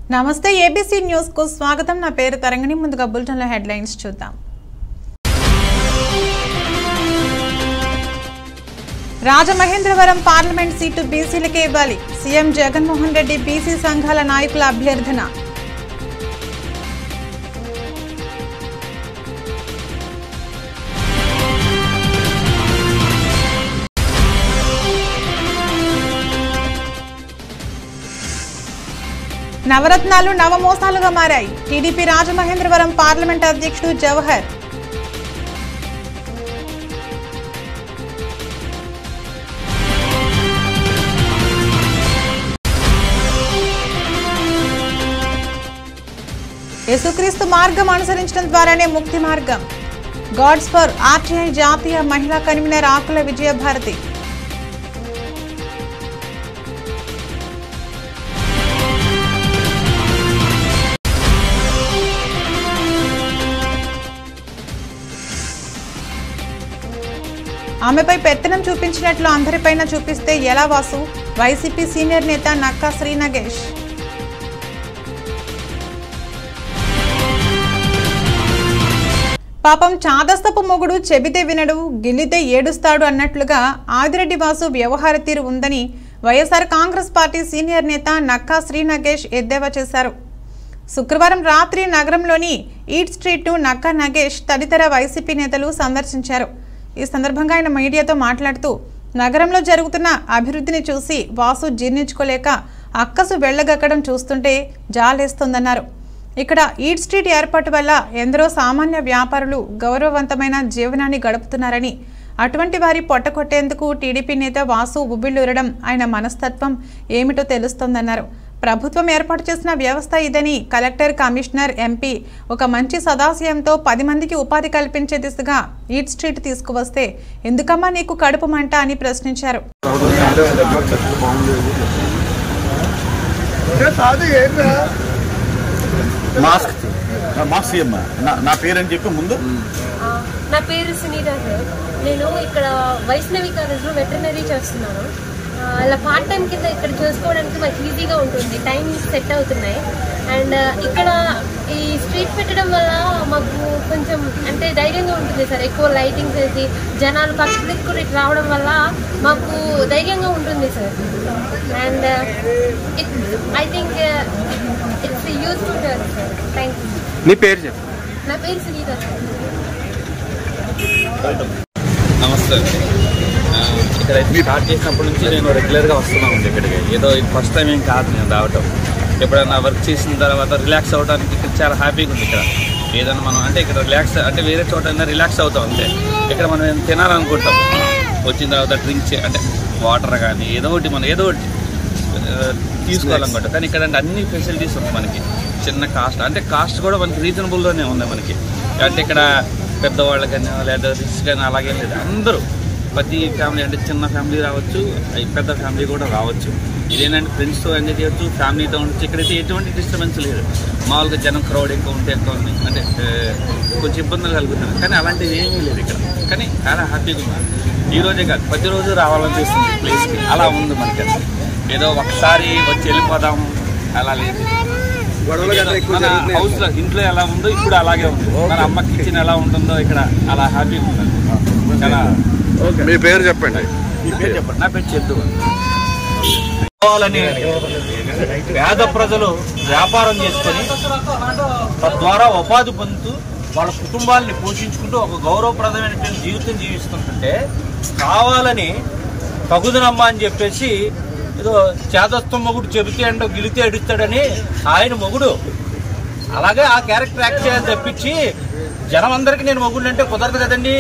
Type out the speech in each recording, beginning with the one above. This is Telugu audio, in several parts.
నమస్తే ఏబీసీ న్యూస్ కు స్వాగతం నా పేరు తరంగిణి ముందుగా బులెటిన్లో హెడ్లైన్స్ చూద్దాం రాజమహేంద్రవరం పార్లమెంట్ సీటు బీసీలకే ఇవ్వాలి సీఎం జగన్మోహన్ రెడ్డి బీసీ సంఘాల నాయకుల అభ్యర్థన నవరత్నాలు నవమోసాలుగా మారాయి టీడీపీ రాజమహేంద్రవరం పార్లమెంట్ అధ్యక్షుడు జవహర్ యేసుక్రీస్తు మార్గం అనుసరించడం ద్వారానే ముక్తి మార్గం గాడ్స్ ఫర్ ఆర్టీఐ జాతీయ మహిళా కన్వీనర్ ఆకుల విజయభారతి ఆమెపై పెత్తనం చూపించినట్లు అందరిపైన చూపిస్తే ఎలా వాసు వైసీపీ సీనియర్ నేత నక్కా శ్రీ నగేష్ పాపం చాదస్తపు మొగుడు చెబితే వినడు గిల్లితే ఏడుస్తాడు అన్నట్లుగా ఆదిరెడ్డి వాసు వ్యవహార తీరు ఉందని వైఎస్ఆర్ కాంగ్రెస్ పార్టీ సీనియర్ నేత నక్కా శ్రీ నగేష్ ఎద్దేవా చేశారు శుక్రవారం రాత్రి నగరంలోని ఈట్ స్ట్రీట్ను నక్కా నగేష్ తదితర వైసీపీ నేతలు సందర్శించారు ఈ సందర్భంగా ఆయన మీడియాతో మాట్లాడుతూ నగరంలో జరుగుతున్న అభివృద్ధిని చూసి వాసు జీర్ణించుకోలేక అక్కసు వెళ్ళగక్కడం చూస్తుంటే జాలేస్తోందన్నారు ఇక్కడ ఈట్ స్ట్రీట్ ఏర్పాటు వల్ల ఎందరో సామాన్య వ్యాపారులు గౌరవవంతమైన జీవనాన్ని గడుపుతున్నారని అటువంటి వారి పొట్టకొట్టేందుకు టీడీపీ నేత వాసు ఉబ్బిళ్ళూరడం ఆయన మనస్తత్వం ఏమిటో తెలుస్తోందన్నారు ప్రభుత్వం ఏర్పాటు చేసిన వ్యవస్థ ఇదని కలెక్టర్ కమిషనర్ ఎంపీ ఒక మంచి సదాశయంతో పది మందికి ఉపాధి కల్పించే దిశగా ఈట్ స్ట్రీట్ తీసుకువస్తే ఎందుకమ్మా నీకు కడుపు మంట అని ప్రశ్నించారు మాస్క్ మాస్క్ ఇయ్యమ్మా నా నా పేరని చెప్పి ముందు ఆ, నా పేరు సునీత సార్ నేను ఇక్కడ వైష్ణవి కాలేజ్లో వెటర్నరీ చేస్తున్నాను ఆ, అలా పార్ట్ టైం కింద ఇక్కడ చూసుకోవడానికి మాకు ఈజీగా ఉంటుంది టైం సెట్ అవుతున్నాయి అండ్ ఇక్కడ ఈ స్ట్రీట్ పెట్టడం వల్ల మాకు కొంచెం అంటే ధైర్యంగా ఉంటుంది సార్ ఎక్కువ లైటింగ్ వేసి జనాలు పబ్లిక్ కూడా ఇటు రావడం వల్ల మాకు ధైర్యంగా ఉంటుంది sir and it I think it's use to sir thank you నీ పేరు చెప్పు నా పేరు సునీత సార్ నమస్తే అండి ఆ, ఇక్కడ స్టార్ట్ చేసినప్పటి నుంచి నేను రెగ్యులర్గా వస్తున్నాను అండి ఇక్కడికి ఏదో ఇది ఫస్ట్ టైం ఏం కాదు నేను రావటం ఎప్పుడైనా వర్క్ చేసిన తర్వాత రిలాక్స్ అవ్వడానికి ఇక్కడ చాలా హ్యాపీగా ఉంది ఇక్కడ ఏదైనా మనం అంటే ఇక్కడ రిలాక్స్ అంటే వేరే చోట అయినా రిలాక్స్ అవుతాం అంతే ఇక్కడ మనం ఏం తినాలనుకుంటాం వచ్చిన తర్వాత డ్రింక్ అంటే వాటర్ కానీ ఏదో ఒకటి మనం ఏదో ఒకటి ఆ, తీసుకోవాలనుకుంటాం కానీ ఇక్కడ అంటే అన్ని ఫెసిలిటీస్ ఉన్నాయి మనకి చిన్న కాస్ట్ అంటే కాస్ట్ కూడా మనకి రీజనబుల్లోనే ఉంది మనకి అంటే ఇక్కడ పెద్దవాళ్ళకైనా లేదా రిచ్ కానీ అలాగే లేదు అందరూ ప్రతి ఫ్యామిలీ అంటే చిన్న ఫ్యామిలీ రావచ్చు ఈ పెద్ద ఫ్యామిలీ కూడా రావచ్చు ఇదేంటంటే ఫ్రెండ్స్తో ఎంజాయ్ చేయొచ్చు ఫ్యామిలీతో ఉండొచ్చు ఇక్కడైతే ఎటువంటి డిస్టర్బెన్స్ లేదు మామూలుగా జనం క్రౌడ్ ఎక్కువ ఉంటే ఎక్కువ ఉంది అంటే ఆ, కొంచెం ఇబ్బందులు కలుగుతున్నాయి కానీ అలాంటివి ఏమీ లేదు ఇక్కడ కానీ చాలా హ్యాపీగా ఉన్నారు ఈ రోజే కాదు ప్రతిరోజు రావాలనిపిస్తుంది ప్లేస్కి అలా ఉంది మనకి అసలు. ఏదో ఒకసారి వచ్చి వెళ్ళిపోదాం అలా లేదు మన హౌస్ లో ఇంట్లో ఎలా ఉందో ఇప్పుడు అలాగే ఉంది మన అమ్మ కిచెన్ ఎలా ఉంటుందో ఇక్కడ అలా హ్యాపీగా ఉంటుంది చాలా మీ పేరు చెప్పండి మీ పేరు చెప్పండి నా పేరు చెద్దు కావాలని పేద ప్రజలు వ్యాపారం చేసుకొని తద్వారా ఉపాధి పొందుతూ వాళ్ళ కుటుంబాలని పోషించుకుంటూ ఒక గౌరవప్రదమైనటువంటి జీవితం జీవిస్తుంటే కావాలని తగుదనమ్మా అని చెప్పేసి ఏదో చేదస్తం మొగుడు చెబితే అంటో గిలితే ఎడుస్తాడని ఆయన మొగుడు అలాగే ఆ క్యారెక్టర్ యాక్ట్ చేయాలి తప్పించి జనం అందరికీ నేను మొగుడు అంటే కుదరదు కదండి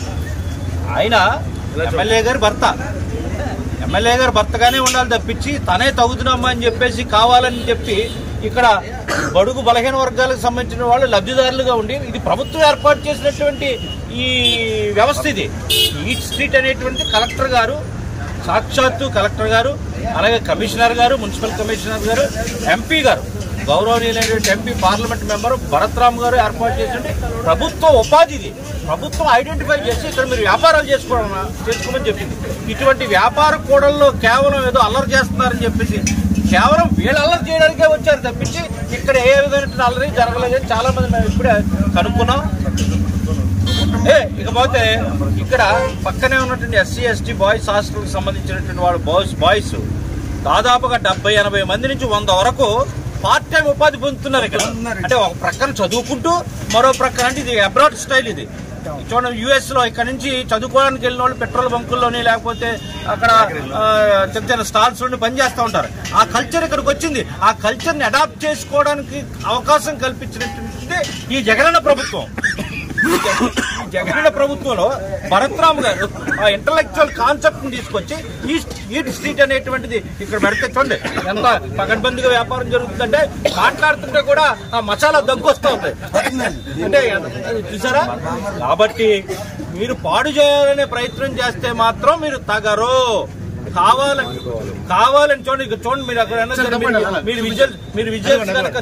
ఆయన ఎమ్మెల్యే గారి భర్త ఎమ్మెల్యే గారు భర్తగానే ఉండాలి తప్పించి తనే తగుతున్నామా అని చెప్పేసి కావాలని చెప్పి ఇక్కడ బడుగు బలహీన వర్గాలకు సంబంధించిన వాళ్ళు లబ్ధిదారులుగా ఉండి ఇది ప్రభుత్వం ఏర్పాటు చేసినటువంటి ఈ వ్యవస్థ ఇది ఈట్ స్ట్రీట్ అనేటువంటి కలెక్టర్ గారు సాక్షాత్తు కలెక్టర్ గారు అలాగే కమిషనర్ గారు మున్సిపల్ కమిషనర్ గారు ఎంపీ గారు గౌరవనీయులైనటువంటి ఎంపీ పార్లమెంట్ మెంబర్ భరత్రామ్ గారు ఏర్పాటు చేసిన ప్రభుత్వ ఉపాధి ఇది ప్రభుత్వం ఐడెంటిఫై చేసి ఇక్కడ మీరు వ్యాపారాలు చేసుకోవడం చేసుకోమని చెప్పింది ఇటువంటి వ్యాపార కూడల్లో కేవలం ఏదో అల్లరి చేస్తున్నారని చెప్పేసి కేవలం వీళ్ళు అల్లరి చేయడానికే వచ్చారు తప్పించి ఇక్కడ ఏ విధమైన అల్లరి జరగలేదని చాలా మంది మేము ఇప్పుడే కనుక్కున్నాం ఏ ఇకపోతే ఇక్కడ పక్కనే ఉన్నటువంటి ఎస్సీ ఎస్టీ బాయ్స్ హాస్టల్కి సంబంధించినటువంటి వాళ్ళు బాయ్స్ బాయ్స్ దాదాపుగా డెబ్బై ఎనభై మంది నుంచి వంద వరకు పార్ట్ టైం ఉపాధి పొందుతున్నారు ఇక్కడ అంటే ఒక ప్రక్కన చదువుకుంటూ మరో ప్రక్కన అంటే ఇది అబ్రాడ్ స్టైల్ ఇది చూడండి యుఎస్ లో ఇక్కడ నుంచి చదువుకోవడానికి వెళ్ళిన వాళ్ళు పెట్రోల్ బంకుల్లోని లేకపోతే అక్కడ ఆ, చిన్న చిన్న స్టాల్స్ నుండి పనిచేస్తూ ఉంటారు ఆ కల్చర్ ఇక్కడికి వచ్చింది ఆ కల్చర్ ని అడాప్ట్ చేసుకోవడానికి అవకాశం కల్పించినటువంటి ఈ జగనన్న ప్రభుత్వం ఈ జగనన్న ప్రభుత్వంలో భరత్రామ్ గారు ఆ ఇంటలెక్చువల్ కాన్సెప్ట్ ని తీసుకొచ్చి ఈస్ట్ ఈట్ స్ట్రీట్ అనేటువంటిది ఇక్కడ పెడితే చూడండి ఎంత పకడ్బందీగా వ్యాపారం జరుగుతుందంటే మాట్లాడుతుంటే కూడా ఆ మసాలా దగ్గు వస్తూ ఉంది అంటే అది చూసారా కాబట్టి మీరు పాడు చేయాలనే ప్రయత్నం చేస్తే మాత్రం మీరు తగరు కావాలని కావాలని చూడండి ఇక్కడ చూడండి మీరు అక్కడ ఏమన్నా సరే మీరు- మీరు విజువల్ మీరు విజువల్స్ కనుక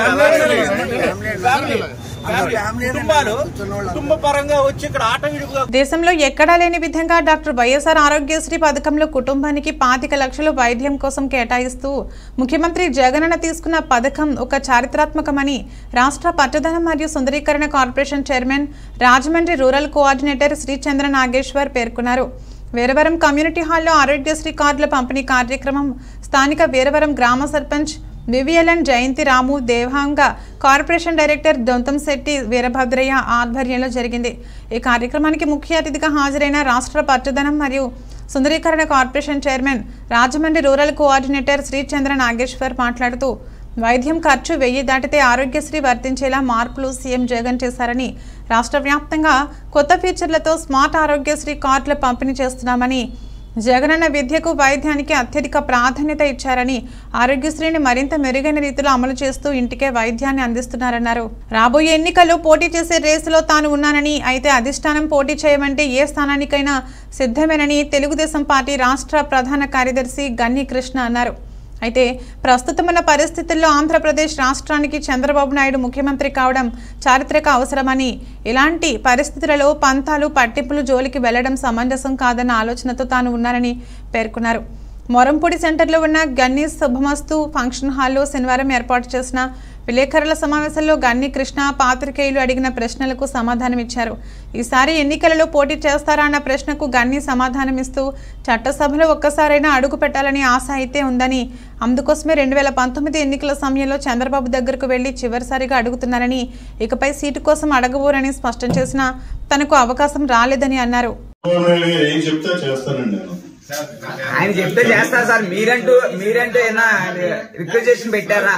చూపించాలి కుటుంబాలు కుటుంబ పరంగా వచ్చి ఇక్కడ ఆట విడుపుగా దేశంలో ఎక్కడా లేని విధంగా డాక్టర్ వైఎస్ఆర్ ఆరోగ్యశ్రీ పథకంలో కుటుంబానికి పాతిక లక్షలు వైద్యం కోసం కేటాయిస్తూ ముఖ్యమంత్రి జగనన్న తీసుకున్న పథకం ఒక చారిత్రాత్మకమని రాష్ట్ర పట్టదనం మరియు సుందరీకరణ corporation chairman Rajahmundry rural coordinator Srichandra Nageswar పేర్కొన్నారు వీరవరం కమ్యూనిటీ హాల్లో ఆరోగ్యశ్రీ కార్డుల పంపిణీ కార్యక్రమం స్థానిక వీరవరం గ్రామ sarpanch VVLN Jayanthi Ramu Devanga corporation director Donthamsetti Veerabhadraiah ఆధ్వర్యంలో జరిగింది ఈ కార్యక్రమానికి ముఖ్య అతిథిగా హాజరైన రాష్ట్ర పట్టుదనం మరియు సుందరీకరణ corporation chairman Rajahmundry rural coordinator Srichandra Nageswar మాట్లాడుతూ వైద్యం ఖర్చు వెయ్యి దాటితే ఆరోగ్యశ్రీ వర్తించేలా మార్పులు సీఎం జగన్ చేశారని రాష్ట్ర వ్యాప్తంగా కొత్త ఫీచర్లతో స్మార్ట్ ఆరోగ్యశ్రీ కార్డులు పంపిణీ చేస్తున్నామని జగనన్న విద్యకు వైద్యానికి అత్యధిక ప్రాధాన్యత ఇచ్చారని ఆరోగ్యశ్రీని మరింత మెరుగైన రీతిలో అమలు చేస్తూ ఇంటికే వైద్యాన్ని అందిస్తున్నారన్నారు రాబోయే ఎన్నికల్లో పోటీ చేసే రేసులో తాను ఉన్నానని అయితే అధిష్టానం పోటీ చేయమంటే ఏ స్థానానికైనా సిద్ధమేనని తెలుగుదేశం పార్టీ రాష్ట్ర ప్రధాన కార్యదర్శి గన్ని కృష్ణ అన్నారు అయితే ప్రస్తుతం ఉన్న పరిస్థితుల్లో ఆంధ్రప్రదేశ్ రాష్ట్రానికి చంద్రబాబు నాయుడు ముఖ్యమంత్రి కావడం చారిత్రక అవసరమని ఇలాంటి పరిస్థితులలో పంతాలు పట్టింపులు జోలికి వెళ్లడం సమంజసం కాదన్న ఆలోచనతో తాను ఉన్నానని పేర్కొన్నారు మొరంపూడి సెంటర్లో ఉన్న గన్నీ శుభమస్తు ఫంక్షన్ హాల్లో శనివారం ఏర్పాటు చేసిన విలేకరుల సమావేశంలో గన్ని కృష్ణ పాత్రికేయులు అడిగిన ప్రశ్నలకు సమాధానం ఇచ్చారు ఈసారి ఎన్నికలలో పోటీ చేస్తారా అన్న ప్రశ్నకు గన్ని సమాధానమిస్తూ చట్టసభలో ఒక్కసారైనా అడుగు పెట్టాలని ఆశ అయితే ఉందని అందుకోసమే రెండు వేల పంతొమ్మిది ఎన్నికల సమయంలో చంద్రబాబు దగ్గరకు వెళ్లి చివరిసారిగా అడుగుతున్నారని ఇకపై సీటు కోసం అడగబోరని స్పష్టం చేసినా తనకు అవకాశం రాలేదని అన్నారు గవర్నమెంట్ గారు ఏం చెప్తే చేస్తానండి నేను ఆయన చెప్తే చేస్తారు సార్ మీరంటూ మీరంటూ ఏమైనా రిక్వెస్ట్ పెట్టారా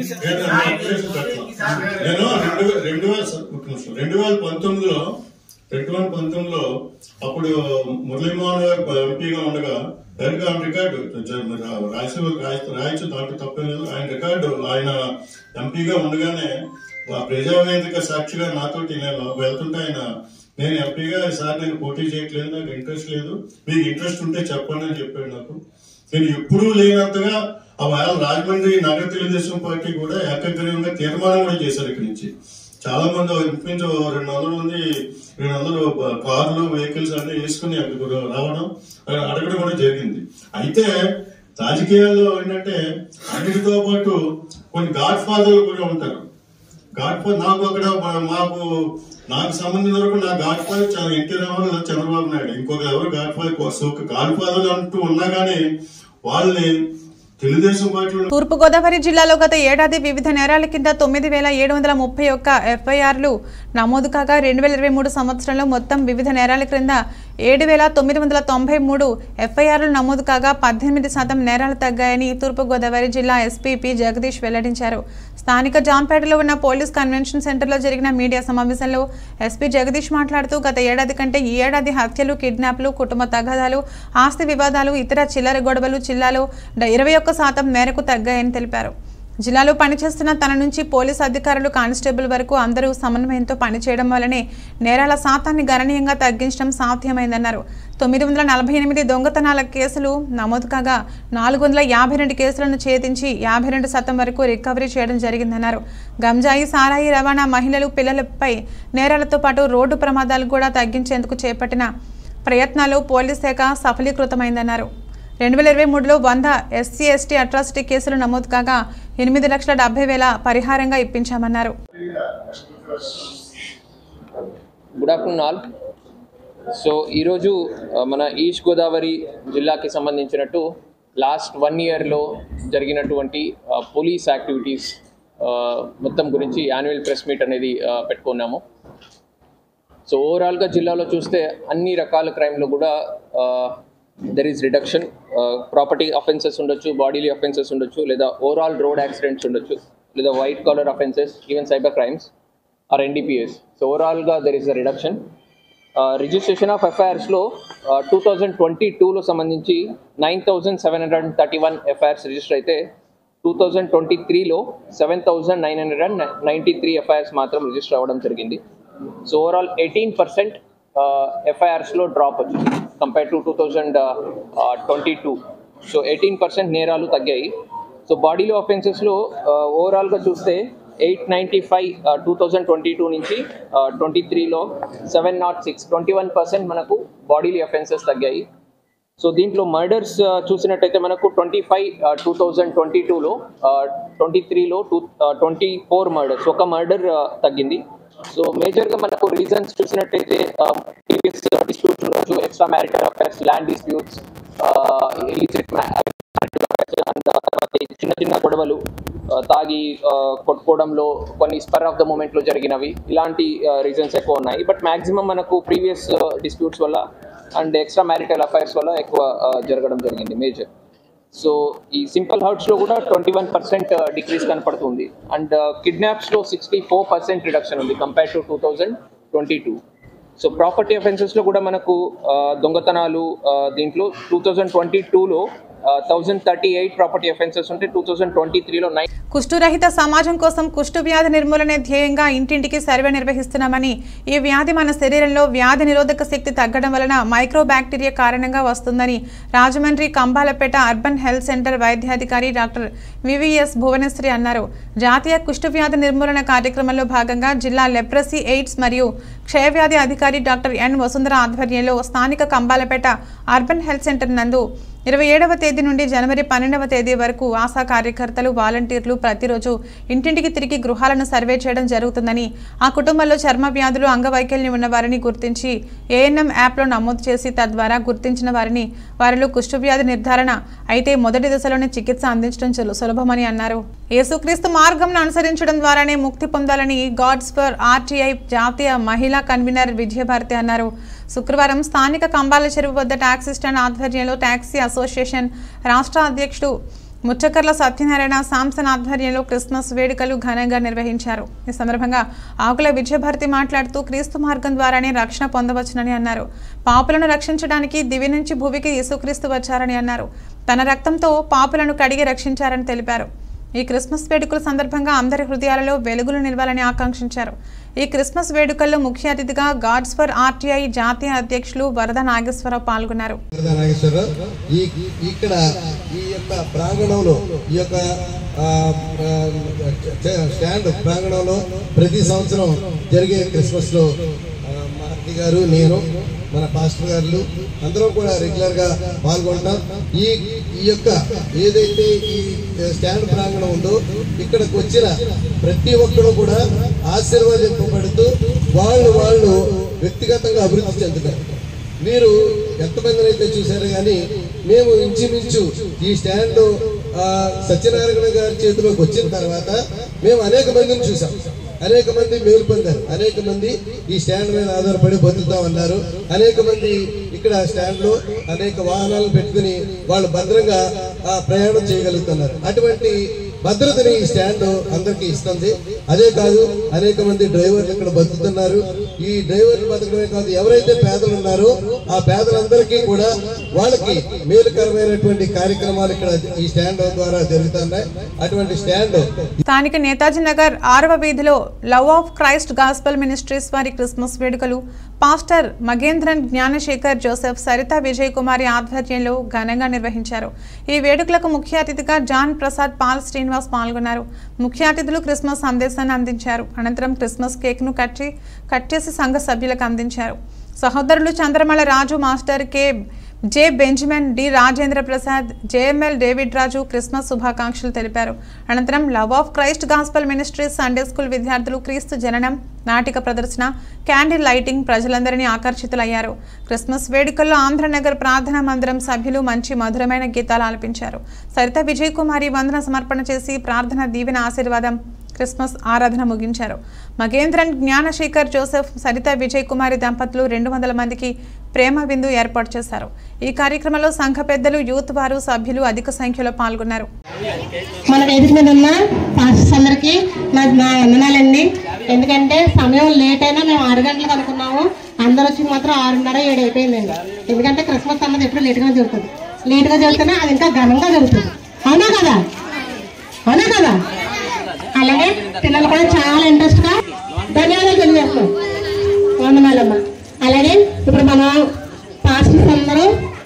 నేను రెండు రెండు వేల ఒక నిమిషం. రెండు వేల పంతొమ్మిదిలో రెండు వేల పంతొమ్మిదిలో అప్పుడు మురళీమోహన్ గారు ఎంపీగా ఉండగా డైరెక్ట్ ఆయన రికార్డు రాయచూరు రాయచూరు దాంట్లో తప్పేం లేదు ఆయన రికార్డు ఆయన ఎంపీగా ఉండగానే ఆ ప్రజావేదిక సాక్షిగా నాతోటి నేను వెళ్తుంటే ఆయన నేను ఎంపీగా ఈసారి నేను పోటీ చేయట్లేదు నాకు ఇంట్రెస్ట్ లేదు మీకు ఇంట్రెస్ట్ ఉంటే చెప్పండి అని చెప్పాడు నాకు నేను ఎప్పుడూ లేనంతగా ఆ వేళ రాజమండ్రి నగర తెలుగుదేశం పార్టీ కూడా ఏకగ్రీవంగా తీర్మానం కూడా చేశారు ఇక్కడి నుంచి చాలా మంది ఇంచుమించు రెండు వందల మంది రెండు వందలు బ- కార్లు వెహికల్స్ అన్ని వేసుకుని అక్కడికి రావడం అక్కడ అడగడం కూడా జరిగింది అయితే రాజకీయాల్లో ఏంటంటే అన్నిటితో పాటు కొన్ని గాడ్ ఫాదర్లు కూడా ఉంటారు గాడ్ ఫాదర్ నాకు అక్కడ మా- మాకు నాకు సంబంధించిన వరకు నా గాడ్ ఫాదర్ చాలా ఎన్టీ రామారావు చంద్రబాబు నాయుడు ఇంకొక ఎవరు గాడ్ ఫాదర్ ఒక గాడ్ ఫాదర్ అంటూ ఉన్నా కానీ వాళ్ళని తెలుగుదేశం పార్టీలో తూర్పుగోదావరి జిల్లాలో గత ఏడాది వివిధ నేరాల కింద తొమ్మిది వేల ఏడు వందల ముప్పై ఒక్క ఎఫ్ఐఆర్లు నమోదు కాగా రెండు వేల ఇరవై మూడు సంవత్సరంలో మొత్తం వివిధ నేరాల క్రింద ఏడు వేల తొమ్మిది వందల తొంభై మూడు ఎఫ్ఐఆర్లు నమోదు కాగా పద్దెనిమిది శాతం నేరాలు తగ్గాయని తూర్పుగోదావరి జిల్లా ఎస్పీ పి జగదీష్ వెల్లడించారు స్థానిక జాంపేటలో ఉన్న పోలీస్ కన్వెన్షన్ సెంటర్లో జరిగిన మీడియా సమావేశంలో ఎస్పీ జగదీష్ మాట్లాడుతూ గత ఏడాది కంటే ఈ ఏడాది హత్యలు కిడ్నాప్లు కుటుంబ తగాదాలు ఆస్తి వివాదాలు ఇతర చిల్లర గొడవలు జిల్లాలో ఇరవై ఒక్క శాతం మేరకు తగ్గాయని తెలిపారు జిల్లాలో పనిచేస్తున్న తన నుంచి పోలీస్ అధికారులు కానిస్టేబుల్ వరకు అందరూ సమన్వయంతో పనిచేయడం వల్లనే నేరాల శాతాన్ని గణనీయంగా తగ్గించడం సాధ్యమైందన్నారు తొమ్మిది వందల నలభై ఎనిమిది దొంగతనాల కేసులు నమోదు కాగా నాలుగు వందల యాభై రెండు కేసులను ఛేదించి యాభై రెండు శాతం వరకు రికవరీ చేయడం జరిగిందన్నారు గంజాయి సారాయి రవాణా మహిళలు పిల్లలపై నేరాలతో పాటు రోడ్డు ప్రమాదాలు కూడా తగ్గించేందుకు చేపట్టిన ప్రయత్నాలు పోలీస్ శాఖ సఫలీకృతమైందన్నారు రెండు వేల ఇరవై మూడులో వంద ఎస్సీ ఎస్టీ అట్రాసిటీ కేసులు నమోదు కాగా ఎనిమిది లక్షల డెబ్బై వేల పరిహారంగా ఇప్పించామన్నారు గుడ్ ఆఫ్టర్నూన్ ఆల్ సో ఈరోజు ఆ, మన ఈస్ట్ గోదావరి జిల్లాకి సంబంధించినట్టు లాస్ట్ వన్ ఇయర్లో జరిగినటువంటి ఆ, పోలీస్ యాక్టివిటీస్ ఆ, మొత్తం గురించి యాన్యువల్ ప్రెస్ మీట్ అనేది ఆ, పెట్టుకున్నాము సో ఓవరాల్గా జిల్లాలో చూస్తే అన్ని రకాల క్రైమ్లో కూడా there is reduction property offences ఉండొచ్చు బాడీలీ అఫెన్సెస్ ఉండొచ్చు లేదా ఓవరాల్ రోడ్ యాక్సిడెంట్స్ ఉండొచ్చు లేదా white collar offences even cyber crimes or NDPS so ఓవరాల్గా there is a reduction registration of ఎఫ్ఐఆర్స్లో టూ థౌజండ్ ట్వంటీ టూలో సంబంధించి nine thousand seven hundred and thirty one FIRs register అయితే టూ థౌజండ్ ట్వంటీ త్రీలో seven thousand nine hundred and ninety three FIRs మాత్రం రిజిస్టర్ అవ్వడం జరిగింది సో ఓవరాల్ ఎయిటీన్ పర్సెంట్ ఎఫ్ఐఆర్స్లో డ్రాప్ వచ్చింది compare to two thousand twenty two so eighteen percent నేరాలు తగ్గాయి సో బాడీలో అఫెన్సెస్లో ఓవరాల్గా చూస్తే eight ninety five two thousand twenty two నుంచి ట్వంటీ త్రీలో seven nought six twenty one percent మనకు బాడీలీ అఫెన్సెస్ తగ్గాయి సో దీంట్లో మర్డర్స్ చూసినట్టయితే మనకు twenty five two thousand twenty two twenty త్రీలో టూ ట్వంటీ ఫోర్ మర్డర్స్ ఒక మర్డర్ తగ్గింది సో మేజర్గా మనకు రీజన్స్ చూసినట్టయితే ప్రీవియస్ డిస్ప్యూట్స్ ఉండొచ్చు extra marital affairs land disputes illicit తర్వాత చిన్న చిన్న గొడవలు ఆ, తాగి ఆ, కొట్టుకోవడంలో కొన్ని స్పర్ ఆఫ్ ద మూమెంట్లో జరిగినవి ఇలాంటి రీజన్స్ ఎక్కువ ఉన్నాయి బట్ మ్యాక్సిమం మనకు ప్రీవియస్ డిస్ప్యూట్స్ వల్ల అండ్ ఎక్స్ట్రా మ్యారిటల్ అఫైర్స్ వల్ల ఎక్కువ ఆ, జరగడం జరిగింది మేజర్ సో ఈ సింపుల్ హర్ట్స్లో కూడా ట్వంటీ వన్ పర్సెంట్ డిక్రీస్ కనపడుతుంది అండ్ కిడ్నాప్స్లో సిక్స్టీ ఫోర్ పర్సెంట్ రిడక్షన్ ఉంది compare to two thousand twenty two so property అఫెన్సెస్లో కూడా మనకు ఆ, దొంగతనాలు ఆ, దీంట్లో టూ థౌజండ్ ట్వంటీ టూలో thousand thirty eight property offences ఉంటే టూ థౌజండ్ ట్వంటీ త్రీలో నైన్ కుష్ఠురహిత సమాజం కోసం కుష్టు వ్యాధి నిర్మూలనే ధ్యేయంగా ఇంటింటికి సర్వే నిర్వహిస్తున్నామని ఈ వ్యాధి మన శరీరంలో వ్యాధి నిరోధక శక్తి తగ్గడం వలన మైక్రో బ్యాక్టీరియా కారణంగా వస్తుందని Rajahmundry Kambalapeta urban health centre వైద్యాధికారి డాక్టర్ వివిఎస్ భువనేశ్వరి అన్నారు జాతీయ కుష్టు వ్యాధి నిర్మూలన కార్యక్రమంలో భాగంగా జిల్లా లెప్రసీ ఎయిడ్స్ మరియు క్షయవ్యాధి అధికారి డాక్టర్ ఎన్ వసుంధర ఆధ్వర్యంలో స్థానిక కంబాలపేట అర్బన్ హెల్త్ సెంటర్ నందు ఇరవై ఏడవ తేదీ నుండి జనవరి పన్నెండవ తేదీ వరకు ఆశా కార్యకర్తలు వాలంటీర్లు ప్రతిరోజు ఇంటింటికి తిరిగి గృహాలను సర్వే చేయడం జరుగుతుందని ఆ కుటుంబంలో చర్మ వ్యాధులు అంగవైకల్యం ఉన్న వారిని గుర్తించి ఏఎన్ఎం యాప్లో నమోదు చేసి తద్వారా గుర్తించిన వారిని వారిలో కుష్ఠవ్యాధి నిర్ధారణ అయితే మొదటి దశలోనే చికిత్స అందించడం సుల- సులభమని అన్నారు యేసుక్రీస్తు మార్గంను అనుసరించడం ద్వారానే ముక్తి పొందాలని గాడ్స్ ఫర్ ఆర్టీఐ జాతీయ మహిళా కన్వీనర్ విజయభారతి అన్నారు శుక్రవారం స్థానిక కంబాల చెరువు వద్ద టాక్సీ స్టాండ్ ఆధ్వర్యంలో టాక్సీ అసోసియేషన్ రాష్ట్ర అధ్యక్షుడు ముచ్చకర్ల సత్యనారాయణ సాంసన్ ఆధ్వర్యంలో క్రిస్మస్ వేడుకలు ఘనంగా నిర్వహించారు ఈ సందర్భంగా ఆకుల విజయభారతి మాట్లాడుతూ క్రీస్తు మార్గం ద్వారానే రక్షణ పొందవచ్చునని అన్నారు పాపులను రక్షించడానికి దివి నుంచి భూమికి యేసుక్రీస్తు వచ్చారని అన్నారు తన రక్తంతో పాపులను కడిగి రక్షించారని తెలిపారు ఈ క్రిస్మస్ వేడుకల సందర్భంగా అందరి హృదయాలలో వెలుగులు నిలవాలని ఆకాంక్షించారు ఈ క్రిస్మస్ వేడుకల్లో ముఖ్య అతిథిగా గాడ్స్ ఫర్ ఆర్టీఐ జాతీయ అధ్యక్షులు వరద నాగేశ్వరరావు పాల్గొన్నారు నాగేశ్వరరావు ఈ ఇక్కడ ఈ యొక్క ప్రాంగణంలో ఈ యొక్క ఆ, ఆ, చ- స్టాండ్ ప్రాంగణంలో ప్రతి సంవత్సరం జరిగే క్రిస్మస్ లో ఆ, మా అక్క గారు నేను మన పాస్టర్ గారు అందరం కూడా రెగ్యులర్ గా పాల్గొంటాం ఈ ఈ యొక్క ఏదైతే ఈ స్టాండ్ ప్రాంగణం ఉందో ఇక్కడికి వచ్చిన ప్రతి ఒక్కరు కూడా ఆశీర్వదింపబడుతూ వాళ్ళు వాళ్ళు వ్యక్తిగతంగా అభివృద్ధి చెందుతారు మీరు ఎంతమందిని అయితే చూశారు కానీ మేము ఇంచుమించు ఈ స్టాండ్ ఆ, సత్యనారాయణ గారి చేతిలోకి వచ్చిన తర్వాత మేము అనేక మందిని చూసాం అనేక మంది మేలు పొందారు అనేక మంది ఈ స్టాండ్ మీద ఆధారపడి బతుకుతా ఉన్నారు అనేక మంది ఇక్కడ స్టాండ్ లో అనేక వాహనాలు పెట్టుకుని వాళ్ళు భద్రంగా ఆ, ప్రయాణం చేయగలుగుతున్నారు అటువంటి భద్రతని ఈ స్టాండ్ అందరికీ ఇస్తుంది అదే కాదు అనేక మంది డ్రైవర్లు ఇక్కడ బతుకుతున్నారు ఈ డ్రైవర్లు బతకడమే కాదు ఎవరైతే పేదలు ఉన్నారో ఆ పేదలందరికీ కూడా వాళ్ళకి మేలుకరమైనటువంటి కార్యక్రమాలు ఇక్కడ ఈ స్టాండ్ ద్వారా జరుగుతున్నాయి అటువంటి స్టాండ్ స్థానిక నేతాజీ నగర్ ఆరవ వీధిలో love of Christ gospel ministries వారి క్రిస్మస్ వేడుకలు పాస్టర్ మగేంద్రన్ జ్ఞానశేఖర్ జోసెఫ్ సరిత విజయ్ కుమారి ఆధ్వర్యంలో ఘనంగా నిర్వహించారు ఈ వేడుకలకు ముఖ్య అతిథిగా జాన్ ప్రసాద్ పాల్ శ్రీనివాస్ పాల్గొన్నారు ముఖ్య అతిథులు క్రిస్మస్ సందేశాన్ని అందించారు అనంతరం క్రిస్మస్ కేక్ను కట్ చే- కట్ చేసి సంఘ సభ్యులకు అందించారు సహోదరులు Chandramala Raju master K J Benjamin D Rajendra Prasad JML David Raju Christmas శుభాకాంక్షలు తెలిపారు అనంతరం love of Christ gospel ministries Sunday school విద్యార్థులు క్రీస్తు జననం నాటిక ప్రదర్శన క్యాండిల్ లైటింగ్ ప్రజలందరినీ ఆకర్షితులయ్యారు క్రిస్మస్ వేడుకల్లో ఆంధ్రనగర్ ప్రార్థనా మందిరం సభ్యులు మంచి మధురమైన గీతాలు ఆలపించారు సరిత విజయ్ కుమారి వందన సమర్పణ చేసి ప్రార్థన దీవెన ఆశీర్వాదం క్రిస్మస్ ఆరాధన ముగించారు మగేంద్రన్ జ్ఞానశేఖర్ జోసెఫ్ సరిత విజయ్ కుమారి దంపతులు రెండు వందల మందికి ప్రేమ విందు ఏర్పాటు చేశారు ఈ కార్యక్రమంలో సంఘ పెద్దలు యూత్ వారు సభ్యులు అధిక సంఖ్యలో పాల్గొన్నారు మన వేదిక మీద ఉన్న పాస్టర్స్ అందరికీ నా నా వందనాలండి ఎందుకంటే సమయం లేట్ అయినా మేము ఆరు గంటలకు అనుకున్నాము అందరూ వచ్చి మాత్రం ఆరున్నర ఏడు అయిపోయిందండి ఎందుకంటే క్రిస్మస్ అన్నది ఎప్పుడు లేట్గా జరుగుతుంది లేట్గా జరుగుతున్నా అది ఇంకా ఘనంగా జరుగుతుంది అవునా కదా అవునా కదా అలాగే పిల్లలు కూడా చాలా ఇంట్రెస్ట్గా ధన్యవాదాలు తెలియజేస్తున్నాం వందనాలమ్మ అలాగే ఇప్పుడు మనం పాస్టర్స్ అందరూ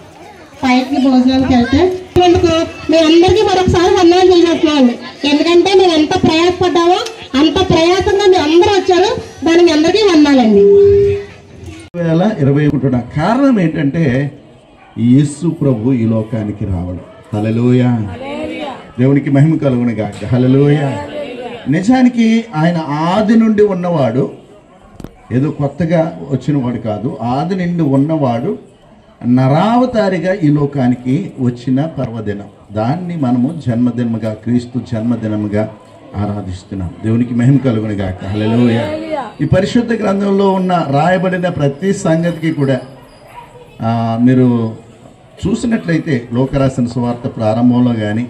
పైకి భోజనానికి వెళ్తే అందుకు మీ అందరికీ మరొకసారి వందనాలు తెలియజేస్తున్నామండి ఎందుకంటే మేము ఎంత ప్రయాసపడ్డామో అంత ప్రయాసంగా మీ అందరూ వచ్చారు దానికి అందరికీ వందాలండి వేల ఇరవై ఒకటిన కారణం ఏంటంటే యేసు ప్రభు ఈ లోకానికి రావడం హలలోయ దేవునికి మహిమ కలుగును గాక హలలోయ నిజానికి ఆయన ఆది నుండి ఉన్నవాడు ఏదో కొత్తగా వచ్చినవాడు కాదు ఆది నుండి ఉన్నవాడు నరావతారిగా ఈ లోకానికి వచ్చిన పర్వదినం దాన్ని మనము జన్మదినముగా క్రీస్తు జన్మదినముగా ఆరాధిస్తున్నాం దేవునికి మహిమ కలుగును గాక హల్లెలూయ ఈ పరిశుద్ధ గ్రంథంలో ఉన్న రాయబడిన ప్రతి సంగతికి కూడా ఆ, మీరు చూసినట్లయితే లోకరాసిన సువార్త ప్రారంభంలో కానీ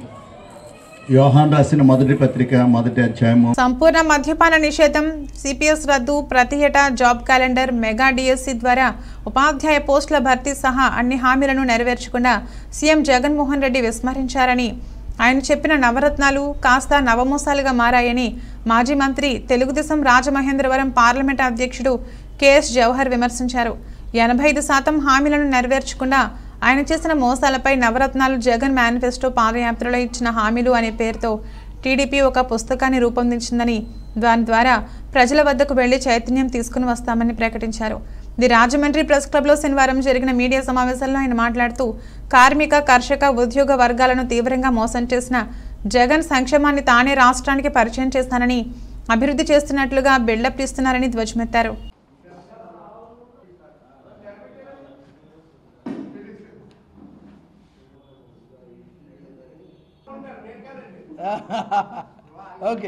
యోహాన్ రాసిన మొదటి పత్రిక మొదటి అధ్యాయము సంపూర్ణ మద్యపాన నిషేధం సిపిఎస్ రద్దు ప్రతి ఏటా జాబ్ క్యాలెండర్ మెగా డిఎస్సి ద్వారా ఉపాధ్యాయ పోస్టుల భర్తీ సహా అన్ని హామీలను నెరవేర్చకుండా సీఎం జగన్మోహన్ రెడ్డి విస్మరించారని ఆయన చెప్పిన నవరత్నాలు కాస్త నవమోసాలుగా మారాయని మాజీ మంత్రి తెలుగుదేశం రాజమహేంద్రవరం పార్లమెంట్ అధ్యక్షుడు కెఎస్ జవహర్ విమర్శించారు ఎనభై ఐదు శాతం హామీలను నెరవేర్చకుండా ఆయన చేసిన మోసాలపై నవరత్నాలు జగన్ మేనిఫెస్టో పాదయాత్రలో ఇచ్చిన హామీలు అనే పేరుతో టీడీపీ ఒక పుస్తకాన్ని రూపొందించిందని దాని ద్వారా ప్రజల వద్దకు వెళ్లి చైతన్యం తీసుకుని వస్తామని ప్రకటించారు ది రాజమండ్రి ప్రెస్ క్లబ్లో శనివారం జరిగిన మీడియా సమావేశంలో ఆయన మాట్లాడుతూ కార్మిక కర్షక ఉద్యోగ వర్గాలను తీవ్రంగా మోసం చేసిన జగన్ సంక్షేమాన్ని తానే రాష్ట్రానికి పరిచయం చేస్తానని అభివృద్ధి చేస్తున్నట్లుగా బిల్డప్ ఇస్తున్నారని ధ్వజమెత్తారు ఓకే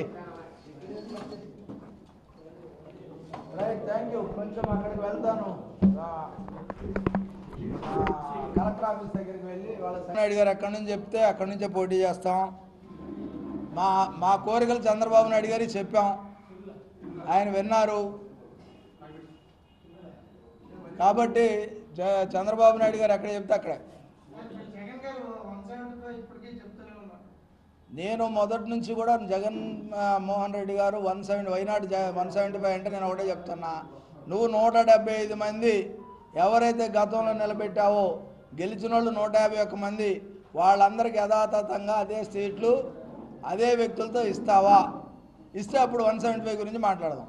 రైట్ థ్యాంక్ యూ కొంచెం అక్కడికి వెళ్తాను ఆ, ఆ, కలెక్టర్ ఆఫీస్ దగ్గరికి వెళ్ళి వాళ్ళ నాయుడు గారు ఎక్కడి నుంచి చెప్తే అక్కడి నుంచే పోటీ చేస్తాం మా మా కోరికలు చంద్రబాబు నాయుడు గారికి చెప్పాం ఆయన విన్నారు కాబట్టి జ- చంద్రబాబు నాయుడు గారు ఎక్కడ చెప్తే అక్కడే నేను మొదటి నుంచి కూడా జగన్ ఆ, మోహన్ రెడ్డి గారు వన్ సెవెంటీ వైనాడు వన్ సెవెంటీ ఫైవ్ అంటే నేను ఒకటే చెప్తున్నా నువ్వు నూట డెబ్బై ఐదు మంది ఎవరైతే గతంలో నిలబెట్టావో గెలిచిన వాళ్ళు నూట యాభై ఒక్క మంది వాళ్ళందరికీ యథాతథంగా అదే సీట్లు అదే వ్యక్తులతో ఇస్తావా ఇస్తే అప్పుడు వన్ సెవెంటీ ఫైవ్ గురించి మాట్లాడదాం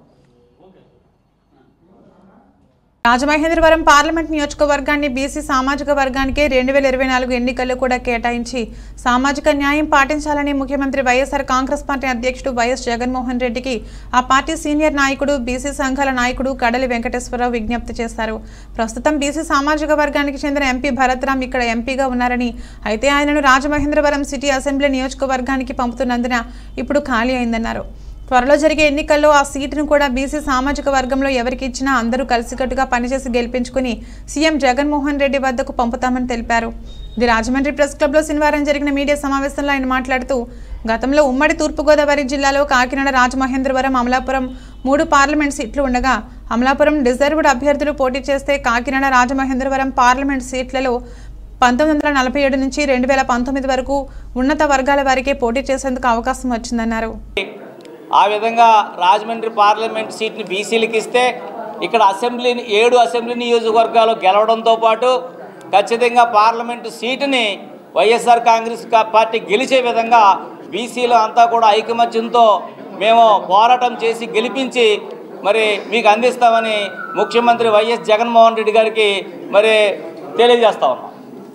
రాజమహేంద్రవరం పార్లమెంట్ నియోజకవర్గాన్ని బీసీ సామాజిక వర్గానికే రెండు వేల ఇరవై నాలుగు ఎన్నికల్లో కూడా కేటాయించి సామాజిక న్యాయం పాటించాలని ముఖ్యమంత్రి వైఎస్ఆర్ కాంగ్రెస్ పార్టీ అధ్యక్షుడు వైఎస్ జగన్మోహన్ రెడ్డికి ఆ పార్టీ సీనియర్ నాయకుడు బీసీ సంఘాల నాయకుడు కడలి వెంకటేశ్వరరావు విజ్ఞప్తి చేశారు ప్రస్తుతం బీసీ సామాజిక వర్గానికి చెందిన ఎంపీ భరత్రామ్ ఇక్కడ ఎంపీగా ఉన్నారని అయితే ఆయనను రాజమహేంద్రవరం సిటీ అసెంబ్లీ నియోజకవర్గానికి పంపుతున్నందున ఇప్పుడు ఖాళీ అయిందన్నారు త్వరలో జరిగే ఎన్నికల్లో ఆ సీటును కూడా బీసీ సామాజిక వర్గంలో ఎవరికి ఇచ్చినా అందరూ కలిసికట్టుగా పనిచేసి గెలిపించుకుని సీఎం జగన్మోహన్ రెడ్డి వద్దకు పంపుతామని తెలిపారు ఇది రాజమండ్రి ప్రెస్ క్లబ్లో శనివారం జరిగిన మీడియా సమావేశంలో ఆయన మాట్లాడుతూ గతంలో ఉమ్మడి తూర్పుగోదావరి జిల్లాలో కాకినాడ రాజమహేంద్రవరం అమలాపురం మూడు పార్లమెంట్ సీట్లు ఉండగా అమలాపురం రిజర్వ్డ్ అభ్యర్థులు పోటీ చేస్తే కాకినాడ రాజమహేంద్రవరం పార్లమెంట్ సీట్లలో పంతొమ్మిది వందల నలభై ఏడు నుంచి రెండు వేల పంతొమ్మిది వరకు ఉన్నత వర్గాల వారికే పోటీ చేసేందుకు అవకాశం వచ్చిందన్నారు ఆ విధంగా రాజమండ్రి పార్లమెంట్ సీట్ని బీసీలకు ఇస్తే ఇక్కడ అసెంబ్లీని ఏడు అసెంబ్లీ నియోజకవర్గాలు గెలవడంతో పాటు ఖచ్చితంగా పార్లమెంటు సీటుని వైఎస్ఆర్ కాంగ్రెస్ కా- పార్టీ గెలిచే విధంగా బీసీలు అంతా కూడా ఐకమత్యంతో మేము పోరాటం చేసి గెలిపించి మరి మీకు అందిస్తామని ముఖ్యమంత్రి వైఎస్ జగన్మోహన్ రెడ్డి గారికి మరి తెలియజేస్తా ఉన్నాం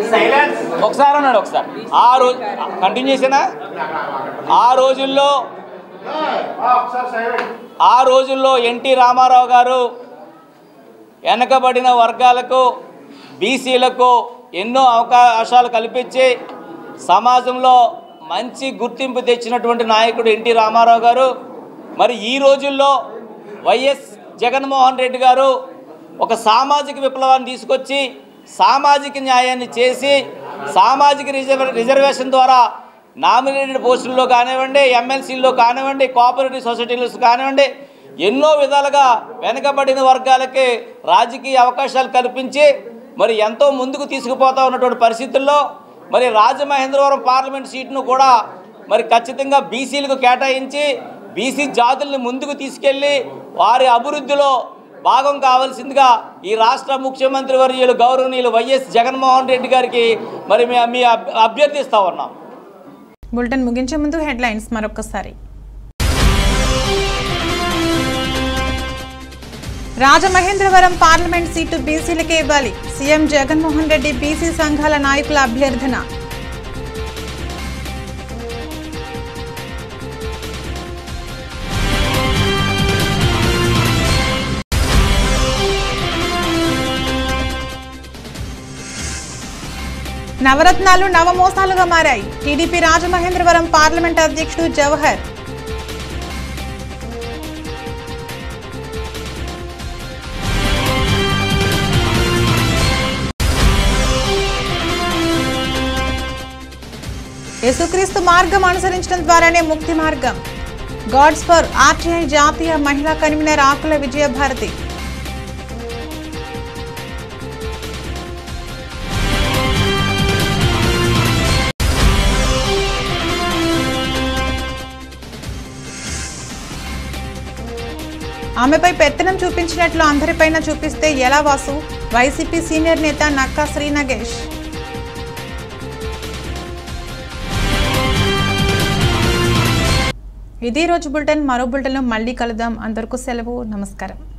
ఒకసారి అన్నాడు ఒకసారి ఆ రోజు కంటిన్యూ చేసేనా ఆ రోజుల్లో ఆ రోజుల్లో ఎన్టీ రామారావు గారు వెనకబడిన వర్గాలకు బీసీలకు ఎన్నో అవకాశాలు కల్పించి సమాజంలో మంచి గుర్తింపు తెచ్చినటువంటి నాయకుడు ఎన్టీ రామారావు గారు మరి ఈ రోజుల్లో వైఎస్ జగన్మోహన్ రెడ్డి గారు ఒక సామాజిక విప్లవాన్ని తీసుకొచ్చి సామాజిక న్యాయాన్ని చేసి సామాజిక రిజర్వ రిజర్వేషన్ ద్వారా నామినేటెడ్ పోస్టుల్లో కానివ్వండి ఎమ్మెల్సీల్లో కానివ్వండి కోఆపరేటివ్ సొసైటీలో కానివ్వండి ఎన్నో విధాలుగా వెనకబడిన వర్గాలకి రాజకీయ అవకాశాలు కల్పించి మరి ఎంతో ముందుకు తీసుకుపోతా ఉన్నటువంటి పరిస్థితుల్లో మరి రాజమహేంద్రవరం పార్లమెంట్ సీటును కూడా మరి ఖచ్చితంగా బీసీలకు కేటాయించి బీసీ జాతుల్ని ముందుకు తీసుకెళ్ళి వారి అభివృద్ధిలో భాగం కావాల్సిందిగా ఈ రాష్ట్ర ముఖ్యమంత్రి వర్యులు గౌరవనీయులు వైఎస్ జగన్మోహన్ రెడ్డి గారికి మరి మీ- మీ అభ్- అభ్యర్థిస్తా ఉన్నాం బులెటిన్ ముగించే ముందు హెడ్లైన్స్ మరొకసారి రాజమహేంద్రవరం పార్లమెంట్ సీటు బీసీలకే ఇవ్వాలి సీఎం జగన్మోహన్ రెడ్డి బీసీ సంఘాల నాయకుల అభ్యర్థన నవరత్నాలు నవమోసాలుగా మారాయి టీడీపీ రాజమహేంద్రవరం పార్లమెంట్ అధ్యక్షుడు జవహర్ యేసుక్రీస్తు మార్గం అనుసరించడం ద్వారానే ముక్తి మార్గం గాడ్స్ ఫర్ ఆర్టీఐ జాతీయ మహిళా కన్వీనర్ ఆకుల విజయభారతి ఆమెపై పెత్తనం చూపించినట్లు అందరిపైన చూపిస్తే ఎలా వాసు వైసీపీ సీనియర్ నేత నక్కా శ్రీ నగేష్ ఇది ఈ రోజు బులెటిన్ మరో బులెటిన్లో మళ్ళీ కలుద్దాం అందరికీ సెలవు నమస్కారం